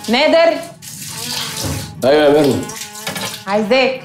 نادر ايوه يا ميرنا عايزاك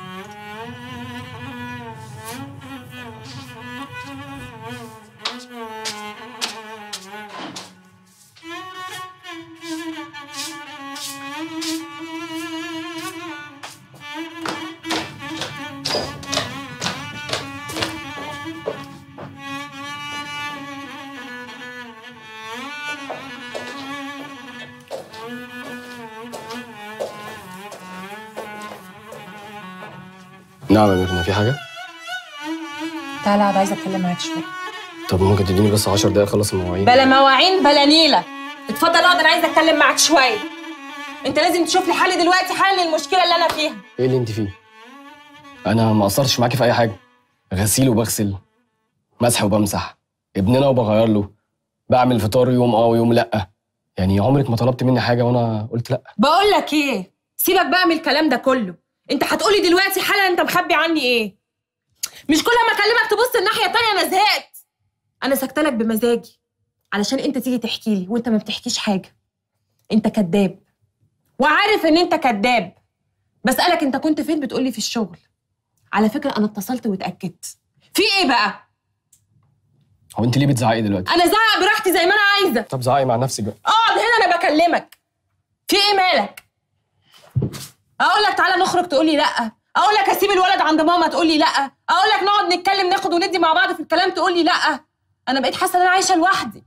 نعم يا ميرنا في حاجه تعالى اقعد عايزه اتكلم معاك شويه طب ممكن تديني بس 10 دقايق اخلص المواعين بلا مواعين بلا نيله اتفضل اقعد انا عايزه اتكلم معاك شويه انت لازم تشوف لي حل دلوقتي حل للمشكله اللي انا فيها ايه اللي انت فيه انا ما قصرتش معاكي في اي حاجه غسيل وبغسل مسح وبمسح ابننا وبغير له بعمل فطار يوم اه ويوم لا يعني عمرك ما طلبت مني حاجه وانا قلت لا بقول لك ايه سيبك بقى من الكلام ده كله انت هتقولي دلوقتي حالا انت مخبي عني ايه مش كل ما اكلمك تبص الناحيه التانيه انا زهقت انا ساكته لك بمزاجي علشان انت تيجي تحكي لي وانت ما بتحكيش حاجه انت كذاب وعارف ان انت كذاب بسالك انت كنت فين بتقولي في الشغل على فكره انا اتصلت واتاكدت في ايه بقى هو انت ليه بتزعقي دلوقتي انا زعق براحتي زي ما انا عايزه طب زعقي مع نفسك بقى اقعد هنا انا بكلمك في ايه مالك اقول لك تعالى نخرج تقولي لا اقول لك اسيب الولد عند ماما تقولي لا اقول لك نقعد نتكلم ناخد وندي مع بعض في الكلام تقولي لا انا بقيت حاسه ان انا عايشه لوحدي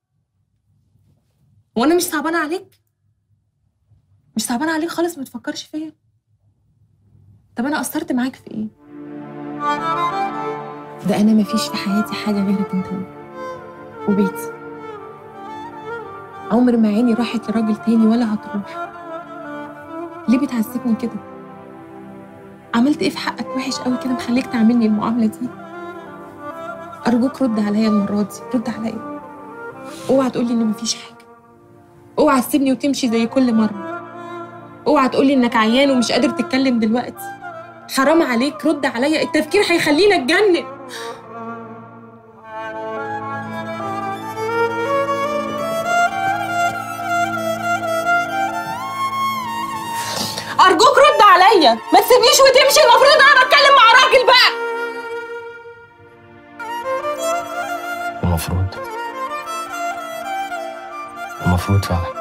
وانا مش صعبانه عليك مش صعبانه عليك خالص ما تفكرش فيا طب انا قصرت معاك في ايه ده انا مفيش في حياتي حاجه غيرك انت وبيتي عمر ما عيني راحت لراجل تاني ولا هتروح ليه بتعذبني كده عملت ايه في حقك وحش قوي كده مخليك تعاملني المعامله دي ارجوك رد عليا المره دي رد عليا اوعى تقولي ان مفيش حاجه اوعى تسيبني وتمشي زي كل مره اوعى تقولي انك عيان ومش قادر تتكلم دلوقتي حرام عليك رد عليا التفكير هيخليني اتجنن ارجوك رد عليا ما تسيبنيش وتمشي المفروض انا بتكلم مع راجل بقى المفروض المفروض فعلا